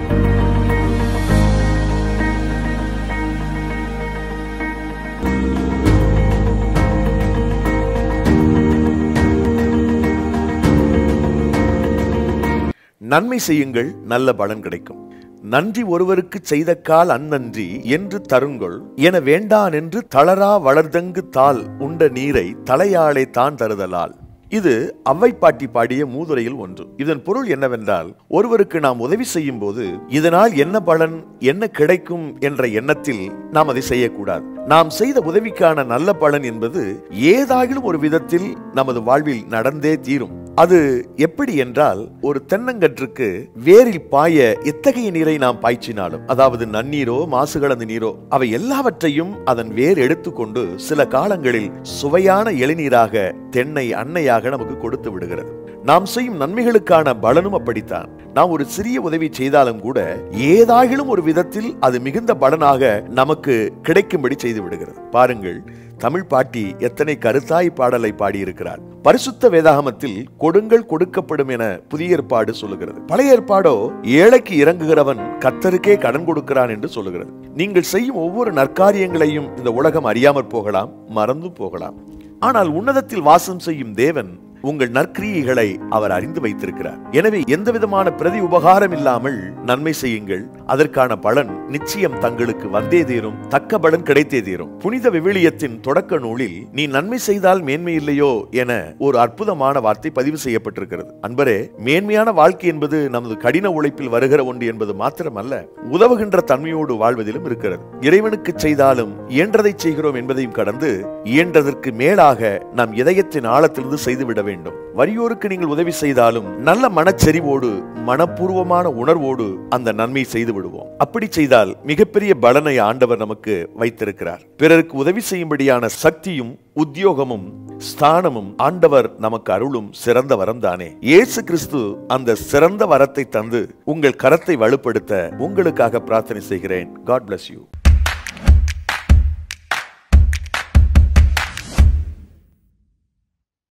நன்மை செய்யுங்கள் நல்ல பலன் கிடைக்கும் நன்றி ஒருவருக்கு செய்த கால் அந்நன்றி என்று தருங்கொள் என வேண்டான் என்று தளரா வளர்தங்கு தாள் உண்ட நீரை தலையாளே தான் தருதலால் இது அவ்வை பாட்டி பாடிய மூதுரையில் ஒன்று இதன் பொருள் என்னவென்றால் ஒருவருக்கு நாம் உதவி செய்யும் போது இதனால் என்ன பலன் என்ன கிடைக்கும் என்ற எண்ணத்தில் நாம் அதை செய்யக்கூடாது நாம் செய்த உதவிக்கான நல்ல பலன் என்பது ஏதாகிலும் ஒரு விதத்தில் நமது வாழ்வில் நடந்தே தீரும் அது எப்படி என்றால் ஒரு தென்னங்கற்றுக்கு வேரில் பாய எத்தகைய நீரை நாம் பாய்ச்சினாலும் அதாவது நன்னீரோ மாசு கலந்த நீரோ அவை எல்லாவற்றையும் அதன் வேர் எடுத்துக்கொண்டு சில காலங்களில் சுவையான இளநீராக தென்னை அன்னையாக நமக்கு கொடுத்து விடுகிறது நாம் செய்யும் நன்மைகளுக்கான பலனும் அப்படித்தான் நாம் ஒரு சிறிய உதவி செய்தாலும் கூட ஏதாகிலும் ஒரு விதத்தில் அது மிகுந்த பலனாக நமக்கு கிடைக்கும்படி செய்து விடுகிறது பாருங்கள் தமிழ் பாட்டி எத்தனை கருத்தாய் பாடலை பாடியிருக்கிறார் பரிசுத்த வேதாகமத்தில் கொடுங்கள் கொடுக்கப்படும் என புதிய ஏற்பாடு சொல்லுகிறது பழைய ஏற்பாடோ ஏழைக்கு இறங்குகிறவன் கத்தருக்கே கடன் கொடுக்கிறான் என்று சொல்லுகிறது நீங்கள் செய்யும் ஒவ்வொரு நற்காரியங்களையும் இந்த உலகம் அறியாமற் போகலாம் மறந்தும் போகலாம் ஆனால் உன்னதத்தில் வாசம் செய்யும் தேவன் உங்கள் நற்கிரியைகளை அவர் அறிந்து வைத்திருக்கிறார் எனவே எந்த விதமான பிரதி உபகாரம் இல்லாமல் நன்மை செய்யுங்கள் அதற்கான பலன் நிச்சயம் தங்களுக்கு வந்தே தீரும் தக்க பலன் கிடைத்தே தீரும் புனித விவிலியத்தின் தொடக்க நூலில் நீ நன்மை செய்தால் மேன்மை இல்லையோ என ஒரு அற்புதமான வார்த்தை பதிவு செய்யப்பட்டிருக்கிறது அன்பரே மேன்மையான வாழ்க்கை என்பது நமது கடின உழைப்பில் வருகிற ஒன்று என்பது மாத்திரமல்ல உதவுகின்ற தன்மையோடு வாழ்வதிலும் இருக்கிறது இறைவனுக்கு செய்தாலும் இயன்றதை செய்கிறோம் என்பதையும் கடந்து இயன்றதற்கு மேலாக நாம் இதயத்தின் ஆழத்திலிருந்து செய்துவிட வேண்டும் வறியோருக்கு நீங்கள் உதவி செய்தாலும் நல்ல மனச்செறிவோடு மனப்பூர்வமான உணர்வோடு அந்த நன்மை செய்து விடுவோம் அப்படி செய்தால் மிகப்பெரிய பலனை ஆண்டவர் நமக்கு வைத்திருக்கிறார் பிறருக்கு உதவி செய்யும்படியான சக்தியும் உத்தியோகமும் ஸ்தானமும் ஆண்டவர் நமக்கு அருளும் சிறந்த வரம் தானே இயேசு கிறிஸ்து அந்த சிறந்த வரத்தை தந்து உங்கள் கரத்தை வலுப்படுத்த உங்களுக்காக பிரார்த்தனை செய்கிறேன் காட் bless யூ